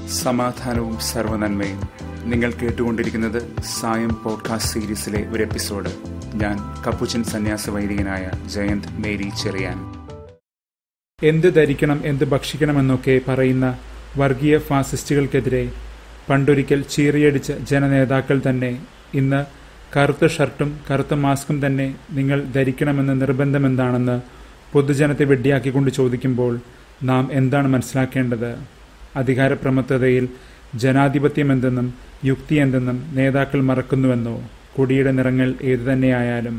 സമാധാനവും സർവനന്മയും നിങ്ങൾ കേട്ടുകൊണ്ടിരിക്കുന്നത് സായം പോഡ്കാസ്റ്റ് സീരീസിലെ ഒരു എപ്പിസോഡ് ഞാൻ കപ്പുച്ചൻ സന്യാസ വൈദികനായ ജയന്ത് മേരി ചെറിയാൻ എന്ത് ധരിക്കണം എന്ത് ഭക്ഷിക്കണമെന്നൊക്കെ പറയുന്ന വർഗീയ ഫാസിസ്റ്റുകൾക്കെതിരെ പണ്ടൊരിക്കൽ ചീറിയടിച്ച ജനനേതാക്കൾ തന്നെ ഇന്ന് കറുത്ത ഷർട്ടും കറുത്ത മാസ്കും തന്നെ നിങ്ങൾ ധരിക്കണമെന്ന് നിർബന്ധമെന്താണെന്ന് പൊതുജനത്തെ വെട്ടിയാക്കിക്കൊണ്ട് ചോദിക്കുമ്പോൾ നാം എന്താണ് മനസ്സിലാക്കേണ്ടത് അധികാരപ്രമത്തതയിൽ ജനാധിപത്യം എന്തെന്നും യുക്തി എന്തെന്നും നേതാക്കൾ മറക്കുന്നുവെന്നോ കൊടിയുടെ നിറങ്ങൾ ഏതു തന്നെയായാലും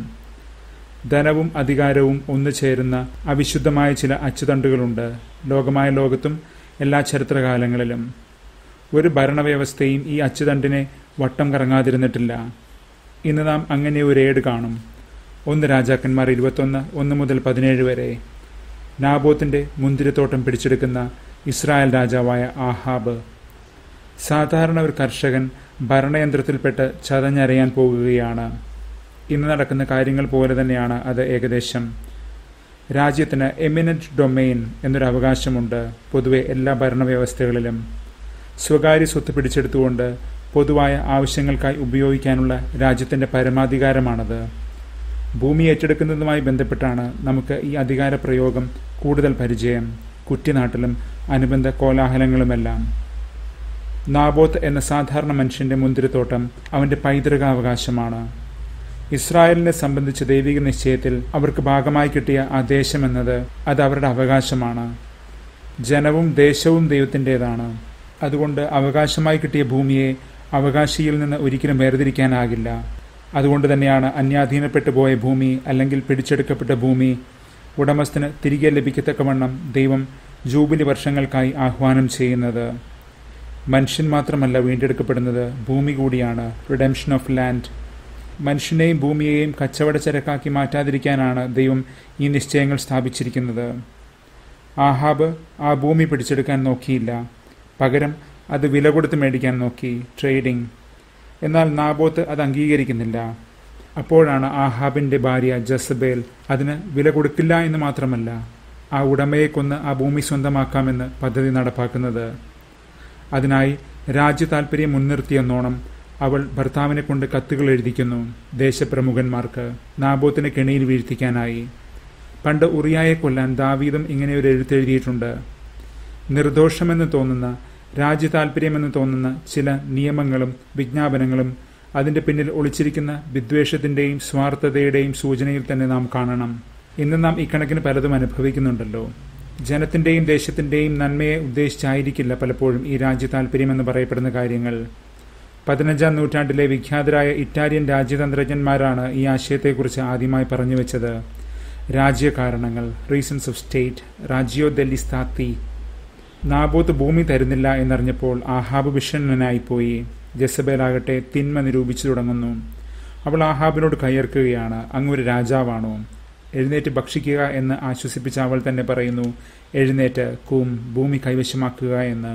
ധനവും അധികാരവും ഒന്നു ചേരുന്ന അവിശുദ്ധമായ ചില അച്ചുതണ്ടുകളുണ്ട് ലോകമായ ലോകത്തും എല്ലാ ചരിത്രകാലങ്ങളിലും ഒരു ഭരണവ്യവസ്ഥയും ഈ അച്ചുതണ്ടിനെ വട്ടം കറങ്ങാതിരുന്നിട്ടില്ല ഇന്ന് നാം അങ്ങനെ ഒരു ഏട് കാണും ഒന്ന് രാജാക്കന്മാർ ഇരുപത്തൊന്ന് ഒന്ന് മുതൽ പതിനേഴ് വരെ നാബോത്തിന്റെ മുന്തിരിത്തോട്ടം പിടിച്ചെടുക്കുന്ന ഇസ്രായേൽ രാജാവായ ആഹാബ് സാധാരണ ഒരു കർഷകൻ ഭരണയന്ത്രത്തിൽപ്പെട്ട് ചതഞ്ഞരയാൻ പോകുകയാണ് ഇന്ന് നടക്കുന്ന കാര്യങ്ങൾ പോലെ തന്നെയാണ് അത് ഏകദേശം രാജ്യത്തിന് എമിനന്റ് ഡൊമെയിൻ എന്നൊരു അവകാശമുണ്ട് പൊതുവെ എല്ലാ ഭരണവ്യവസ്ഥകളിലും സ്വകാര്യ സ്വത്ത് പിടിച്ചെടുത്തുകൊണ്ട് പൊതുവായ ആവശ്യങ്ങൾക്കായി ഉപയോഗിക്കാനുള്ള രാജ്യത്തിന്റെ പരമാധികാരമാണത് ഭൂമി ഏറ്റെടുക്കുന്നതുമായി ബന്ധപ്പെട്ടാണ് നമുക്ക് ഈ അധികാര പ്രയോഗം കൂടുതൽ പരിചയം കുറ്റിനാട്ടിലും അനുബന്ധ കോലാഹലങ്ങളുമെല്ലാം നാബോത്ത് എന്ന സാധാരണ മനുഷ്യന്റെ മുന്തിരിത്തോട്ടം അവന്റെ പൈതൃകാവകാശമാണ് ഇസ്രായേലിനെ സംബന്ധിച്ച ദൈവിക നിശ്ചയത്തിൽ അവർക്ക് ഭാഗമായി കിട്ടിയ ആ ദേശം എന്നത് അത് അവരുടെ അവകാശമാണ് ജനവും ദേശവും ദൈവത്തിൻ്റെതാണ് അതുകൊണ്ട് അവകാശമായി കിട്ടിയ ഭൂമിയെ അവകാശിയിൽ നിന്ന് ഒരിക്കലും വേർതിരിക്കാനാകില്ല അതുകൊണ്ട് തന്നെയാണ് അന്യാധീനപ്പെട്ടു പോയ ഭൂമി അല്ലെങ്കിൽ പിടിച്ചെടുക്കപ്പെട്ട ഭൂമി ഉടമസ്ഥന് തിരികെ ലഭിക്കത്തക്കവണ്ണം ദൈവം ജൂബിലി വർഷങ്ങൾക്കായി ആഹ്വാനം ചെയ്യുന്നത് മനുഷ്യൻ മാത്രമല്ല വീണ്ടെടുക്കപ്പെടുന്നത് ഭൂമി കൂടിയാണ് റിഡംഷൻ ഓഫ് ലാൻഡ് മനുഷ്യനെയും ഭൂമിയെയും കച്ചവട ചരക്കാക്കി മാറ്റാതിരിക്കാനാണ് ദൈവം ഈ നിശ്ചയങ്ങൾ സ്ഥാപിച്ചിരിക്കുന്നത് ആഹാബ് ആ ഭൂമി പിടിച്ചെടുക്കാൻ നോക്കിയില്ല പകരം അത് വില കൊടുത്ത് മേടിക്കാൻ നോക്കി ട്രേഡിംഗ് എന്നാൽ നാബോത്ത് അത് അംഗീകരിക്കുന്നില്ല അപ്പോഴാണ് ആഹാബിന്റെ ഭാര്യ ജസബേൽ അതിന് വില കൊടുക്കില്ല എന്ന് മാത്രമല്ല ആ ഉടമയെ കൊന്ന് ആ ഭൂമി സ്വന്തമാക്കാമെന്ന് പദ്ധതി നടപ്പാക്കുന്നത് അതിനായി രാജ്യ താൽപര്യം മുൻനിർത്തിയെന്നോണം അവൾ ഭർത്താവിനെ കൊണ്ട് കത്തുകൾ എഴുതിക്കുന്നു ദേശപ്രമുഖന്മാർക്ക് നാബോത്തിനെ കെണിയിൽ വീഴ്ത്തിക്കാനായി പണ്ട് ഉറിയായെ കൊല്ലാൻ ദാവീദും ഇങ്ങനെ ഒരു എഴുത്തെഴുതിയിട്ടുണ്ട് നിർദോഷമെന്ന് തോന്നുന്ന രാജ്യ താൽപര്യമെന്ന് തോന്നുന്ന ചില നിയമങ്ങളും വിജ്ഞാപനങ്ങളും അതിന്റെ പിന്നിൽ ഒളിച്ചിരിക്കുന്ന വിദ്വേഷത്തിന്റെയും സ്വാർത്ഥതയുടെയും സൂചനയിൽ തന്നെ നാം കാണണം ഇന്ന് നാം ഇക്കണക്കിന് പലതും അനുഭവിക്കുന്നുണ്ടല്ലോ ജനത്തിന്റെയും ദേശത്തിന്റെയും നന്മയെ ഉദ്ദേശിച്ചായിരിക്കില്ല പലപ്പോഴും ഈ രാജ്യ താൽപര്യമെന്ന് പറയപ്പെടുന്ന കാര്യങ്ങൾ പതിനഞ്ചാം നൂറ്റാണ്ടിലെ വിഖ്യാതരായ ഇറ്റാലിയൻ രാജ്യതന്ത്രജ്ഞന്മാരാണ് ഈ ആശയത്തെക്കുറിച്ച് ആദ്യമായി പറഞ്ഞു വെച്ചത് രാജ്യകാരണങ്ങൾ റീസൺസ് ഓഫ് സ്റ്റേറ്റ് രാജ്യോ ദല്ലി സ്ഥാത്തി നാബോത്ത് ഭൂമി തരുന്നില്ല എന്നറിഞ്ഞപ്പോൾ ആഹാബ് വിഷണ്ണനായിപ്പോയി ജസബേലാകട്ടെ തിന്മ നിരൂപിച്ചു തുടങ്ങുന്നു അവൾ ആഹാബിനോട് കയർക്കുകയാണ് അങ്ങൊരു രാജാവാണോ എഴുന്നേറ്റ് ഭക്ഷിക്കുക എന്ന് ആശ്വസിപ്പിച്ച അവൾ തന്നെ പറയുന്നു എഴുന്നേറ്റ് കൂം ഭൂമി കൈവശമാക്കുക എന്ന്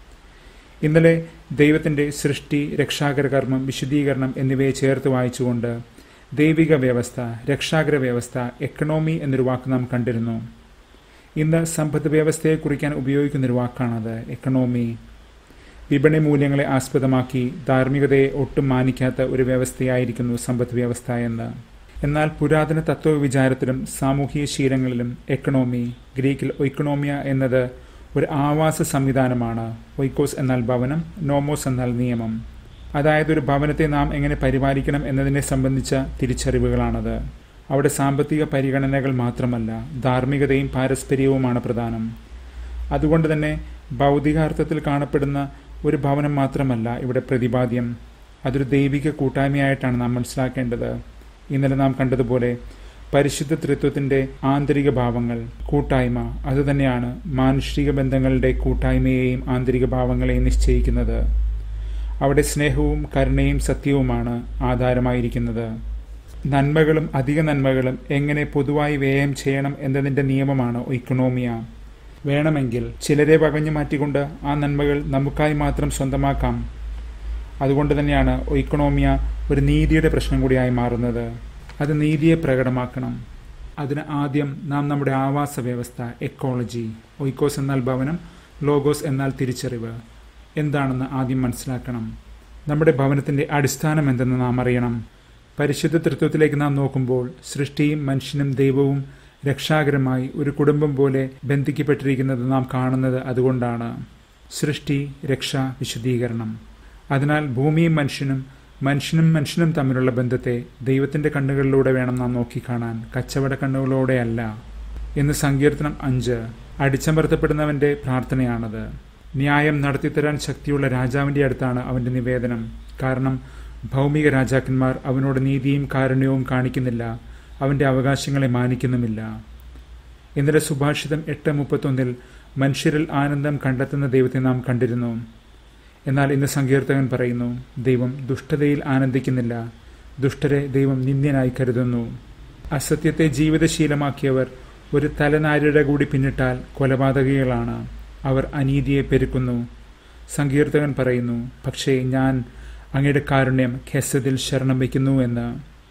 ഇന്നലെ ദൈവത്തിന്റെ സൃഷ്ടി രക്ഷാകര കർമ്മം വിശുദ്ധീകരണം എന്നിവയെ ചേർത്ത് വായിച്ചുകൊണ്ട് ദൈവിക വ്യവസ്ഥ രക്ഷാകര വ്യവസ്ഥ എക്കണോമി എന്നൊരു വാക്ക് നാം കണ്ടിരുന്നു ഇന്ന് സമ്പദ് വ്യവസ്ഥയെ കുറിക്കാൻ ഉപയോഗിക്കുന്നൊരു വാക്കാണത് എക്കണോമി വിപണി മൂല്യങ്ങളെ ആസ്പദമാക്കി ധാർമ്മികതയെ ഒട്ടും മാനിക്കാത്ത ഒരു വ്യവസ്ഥയായിരിക്കുന്നു സമ്പദ് വ്യവസ്ഥ എന്ന് എന്നാൽ പുരാതന തത്വവിചാരത്തിലും സാമൂഹിക ശീലങ്ങളിലും എക്കണോമി ഗ്രീക്കിൽ ഒയ്ക്കണോമിയ എന്നത് ഒരു ആവാസ സംവിധാനമാണ് ഒയ്ക്കോസ് എന്നാൽ ഭവനം നോമോസ് എന്നാൽ നിയമം അതായത് ഒരു ഭവനത്തെ നാം എങ്ങനെ പരിപാലിക്കണം എന്നതിനെ സംബന്ധിച്ച തിരിച്ചറിവുകളാണത് അവിടെ സാമ്പത്തിക പരിഗണനകൾ മാത്രമല്ല ധാർമ്മികതയും പാരസ്പര്യവുമാണ് പ്രധാനം അതുകൊണ്ട് തന്നെ ഭൗതികാർത്ഥത്തിൽ കാണപ്പെടുന്ന ഒരു ഭവനം മാത്രമല്ല ഇവിടെ പ്രതിപാദ്യം അതൊരു ദൈവിക കൂട്ടായ്മയായിട്ടാണ് നാം മനസ്സിലാക്കേണ്ടത് ഇന്നലെ നാം കണ്ടതുപോലെ പരിശുദ്ധ തൃത്വത്തിന്റെ ആന്തരിക ഭാവങ്ങൾ കൂട്ടായ്മ അതുതന്നെയാണ് മാനുഷിക ബന്ധങ്ങളുടെ കൂട്ടായ്മയെയും ആന്തരിക ഭാവങ്ങളെയും നിശ്ചയിക്കുന്നത് അവിടെ സ്നേഹവും കരുണയും സത്യവുമാണ് ആധാരമായിരിക്കുന്നത് നന്മകളും അധിക നന്മകളും എങ്ങനെ പൊതുവായി വ്യയം ചെയ്യണം എന്നതിന്റെ നിയമമാണ് ഇക്കണോമിയ വേണമെങ്കിൽ ചിലരെ പകഞ്ഞു മാറ്റിക്കൊണ്ട് ആ നന്മകൾ നമുക്കായി മാത്രം സ്വന്തമാക്കാം അതുകൊണ്ട് തന്നെയാണ് ഇക്കണോമിയ ഒരു നീതിയുടെ പ്രശ്നം കൂടിയായി മാറുന്നത് അത് നീതിയെ പ്രകടമാക്കണം അതിന് ആദ്യം നാം നമ്മുടെ ആവാസ വ്യവസ്ഥ എക്കോളജി ഒയ്ക്കോസ് എന്നാൽ ഭവനം ലോഗോസ് എന്നാൽ തിരിച്ചറിവ് എന്താണെന്ന് ആദ്യം മനസ്സിലാക്കണം നമ്മുടെ ഭവനത്തിന്റെ അടിസ്ഥാനം എന്തെന്ന് നാം അറിയണം പരിശുദ്ധ തൃത്വത്തിലേക്ക് നാം നോക്കുമ്പോൾ സൃഷ്ടിയും മനുഷ്യനും ദൈവവും രക്ഷാകരമായി ഒരു കുടുംബം പോലെ ബന്ധിക്കപ്പെട്ടിരിക്കുന്നത് നാം കാണുന്നത് അതുകൊണ്ടാണ് സൃഷ്ടി രക്ഷ വിശുദ്ധീകരണം അതിനാൽ ഭൂമിയും മനുഷ്യനും മനുഷ്യനും മനുഷ്യനും തമ്മിലുള്ള ബന്ധത്തെ ദൈവത്തിന്റെ കണ്ണുകളിലൂടെ വേണം നാം നോക്കിക്കാണാൻ കച്ചവട കണ്ണുകളോടെയല്ല എന്ന് സങ്കീർത്തനം അഞ്ച് അടിച്ചമർത്തപ്പെടുന്നവന്റെ പ്രാർത്ഥനയാണത് ന്യായം നടത്തിത്തരാൻ ശക്തിയുള്ള രാജാവിന്റെ അടുത്താണ് അവന്റെ നിവേദനം കാരണം ഭൗമിക രാജാക്കന്മാർ അവനോട് നീതിയും കാരുണ്യവും കാണിക്കുന്നില്ല അവന്റെ അവകാശങ്ങളെ മാനിക്കുന്നുമില്ല ഇന്നലെ സുഭാഷിതം എട്ട് മുപ്പത്തൊന്നിൽ മനുഷ്യരിൽ ആനന്ദം കണ്ടെത്തുന്ന ദൈവത്തെ നാം കണ്ടിരുന്നു എന്നാൽ ഇന്ന് സങ്കീർത്തകൻ പറയുന്നു ദൈവം ദുഷ്ടതയിൽ ആനന്ദിക്കുന്നില്ല ദുഷ്ടരെ ദൈവം നിന്ദ്യനായി കരുതുന്നു അസത്യത്തെ ജീവിതശീലമാക്കിയവർ ഒരു തലനാരിയുടെ കൂടി പിന്നിട്ടാൽ കൊലപാതകികളാണ് അവർ അനീതിയെ പെരുക്കുന്നു സങ്കീർത്തകൻ പറയുന്നു പക്ഷേ ഞാൻ അങ്ങയുടെ കാരുണ്യം ഖെസതിൽ ശരണം വയ്ക്കുന്നു എന്ന്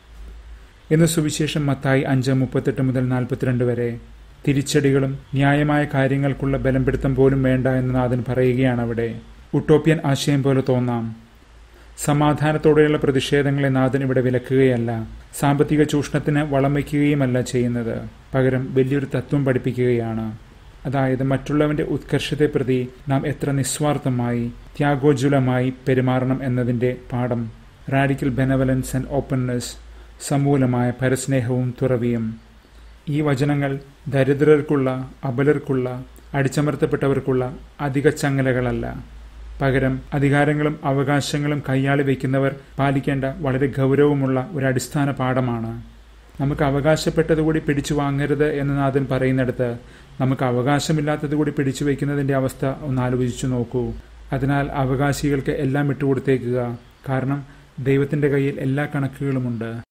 ഇന്ന് സുവിശേഷം മത്തായി അഞ്ച് മുപ്പത്തെട്ട് മുതൽ നാൽപ്പത്തിരണ്ട് വരെ തിരിച്ചടികളും ന്യായമായ കാര്യങ്ങൾക്കുള്ള ബലംപിടുത്തം പോലും വേണ്ട എന്ന് നാഥൻ പറയുകയാണ് അവിടെ ഉട്ടോപ്യൻ ആശയം പോലെ തോന്നാം സമാധാനത്തോടെയുള്ള പ്രതിഷേധങ്ങളെ നാഥൻ ഇവിടെ വിലക്കുകയല്ല സാമ്പത്തിക ചൂഷണത്തിന് വളം വയ്ക്കുകയുമല്ല ചെയ്യുന്നത് പകരം വലിയൊരു തത്വം പഠിപ്പിക്കുകയാണ് അതായത് മറ്റുള്ളവന്റെ ഉത്കർഷത്തെ പ്രതി നാം എത്ര നിസ്വാർത്ഥമായി ത്യാഗോജ്വലമായി പെരുമാറണം എന്നതിന്റെ പാഠം റാഡിക്കൽ ബെനവലൻസ് ആൻഡ് ഓപ്പൺനെസ് സമൂലമായ പരസ്നേഹവും തുറവിയും ഈ വചനങ്ങൾ ദരിദ്രർക്കുള്ള അബലർക്കുള്ള അടിച്ചമർത്തപ്പെട്ടവർക്കുള്ള അധിക ചങ്ങലകളല്ല പകരം അധികാരങ്ങളും അവകാശങ്ങളും കൈയാളി വയ്ക്കുന്നവർ പാലിക്കേണ്ട വളരെ ഗൗരവമുള്ള ഒരു അടിസ്ഥാന പാഠമാണ് നമുക്ക് അവകാശപ്പെട്ടതുകൂടി പിടിച്ചു വാങ്ങരുത് എന്ന് നാഥൻ പറയുന്നിടത്ത് നമുക്ക് അവകാശമില്ലാത്തത് കൂടി പിടിച്ചു വയ്ക്കുന്നതിന്റെ അവസ്ഥ ഒന്ന് ആലോചിച്ചു നോക്കൂ അതിനാൽ അവകാശികൾക്ക് എല്ലാം വിട്ടുകൊടുത്തേക്കുക കാരണം ദൈവത്തിന്റെ കയ്യിൽ എല്ലാ കണക്കുകളുമുണ്ട്